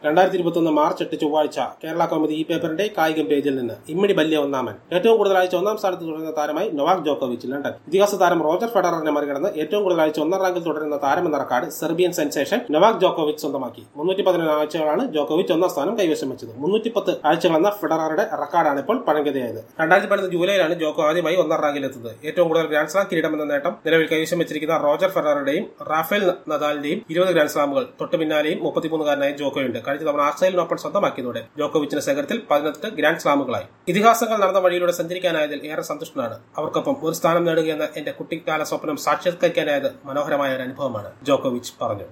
രണ്ടായിരത്തി ഇരുപത്തൊന്ന് മാർച്ച് എട്ട് ചൊവ്വാഴ്ച കേരള കൗമുദി ഈ പേപ്പറിന്റെ കായികം പേജിൽ നിന്ന് ഇമ്മിണി ബല്യ ഒന്നാമൻ ഏറ്റവും കൂടുതലാഴ്ച ഒന്നാം സ്ഥാനത്ത് തുടരുന്ന താരമായി നൊവാക് ജോക്കോവിച്ച് ലണ്ടൻ ഇതിഹാസ താരം റോജർ ഫെഡററിനെ മറികടന്ന് ഏറ്റവും കൂടുതലാഴ്ച ഒന്നാം റാങ്കിൽ തുടരുന്ന താരമെന്ന റെക്കോർഡ് സെർബിയൻ സെൻസേഷൻ നൊവാക് ജോക്കോവിച്ച് സ്വന്തമാക്കി മുന്നൂറ്റി പതിനൊന്ന് ആഴ്ചകളാണ് ജോക്കോവിച്ച് ഒന്നാം സ്ഥാനം കൈവശം വെച്ചത് മുന്നൂറ്റി പത്ത് ആഴ്ചകളെന്ന ഫെഡററുടെ റെക്കോർഡാണ് ഇപ്പോൾ പഴങ്കതയായത് രണ്ടായിരത്തി പതിനൊന്ന് ജൂലൈയിലാണ് ജോക്കോ ആദ്യമായി ഒന്നാം റാങ്കിലെത്തുന്നത് ഏറ്റവും കൂടുതൽ ഗ്രാൻഡ് സ്ലാം കിരീടമെന്ന നേട്ടം നിലവിൽ കൈവശം വെച്ചിരിക്കുന്ന റോജർ ഫെഡററുടെയും റാഫേൽ നദാലിന്റെയും ഇരുപത് ഗ്രാൻഡ് സ്ലാമുകൾ തൊട്ട് പിന്നാലെയും മുപ്പത്തിമൂന്നുകാരനായ ജോക്കോയുണ്ട് കഴിഞ്ഞ തവണ ആർസൈൽ ഓപ്പൺ സ്വന്തമാക്കിയതോടെ ജോക്കോവിച്ചിന്റെ ശേഖരത്തിൽ പതിനെട്ട് ഗ്രാൻഡ് സ്ലാമുകളായി ഇതിഹാസങ്ങൾ നടന്ന വഴിയിലൂടെ സഞ്ചരിക്കാനായതിൽ ഏറെ സന്തുഷ്ടനാണ് അവർക്കൊപ്പം ഒരു സ്ഥാനം നേടുകയെന്ന എന്റെ കുട്ടിക്കാല സ്വപ്നം സാക്ഷാത്കരിക്കാനായത് മനോഹരമായ ഒരു അനുഭവമാണ് ജോക്കോവിച്ച് പറഞ്ഞു